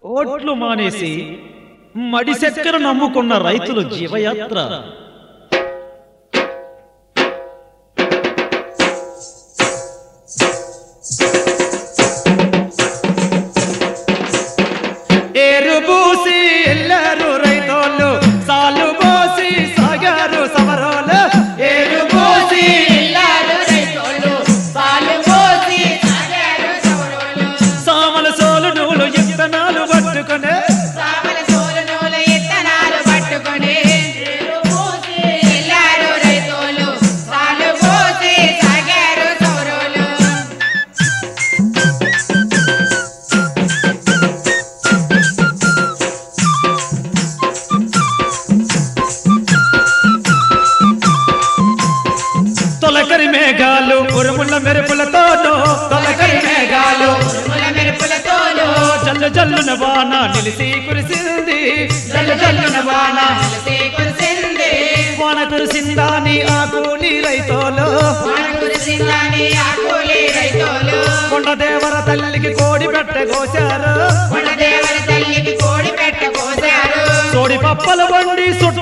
ఓట్లు మానేసి మడి చక్కెర నమ్ముకున్న రైతులు జీవయాత్ర ఏరు పూసి ఎల్లారు రైతోళ్ళు సాలు పోసి సాగారు సమరోలు ఏరు పోసి ఎల్లారు రైతోళ్ళు పాలు పోసి సాగారు సౌరోళ్ళు సామల సోలు నూలు ఇత్తనాలు పట్టుకునే సామల సోలు నూలు ఇత్తనాలు పట్టుకొని నీరు పోసి ఎల్లారు రైతోళ్ళు పాలు పోసి సాగారు సౌరోళ్ళు తొలకరి మేఘాలు ఉరుముల మెరుపులతోనూ తొలకరి మేఘాలు ఉరుముల మెరుపులతోనూ జల్లు జల్లున వాన నిలిసి కురిసింది జల్లు జల్లున వాన కలిసి కురిసింది వాన కురిసిందాని ఆ కూలి రైతోలు వాన కురిసిందని ఆ కూలి రైతోలు కొండ దేవర తల్లికి కోడి పెట్ట కోశారు కొండదేవర తల్లికి కోడి పెట్ట కోసారు సోడి పప్పలు వండి సుట్ట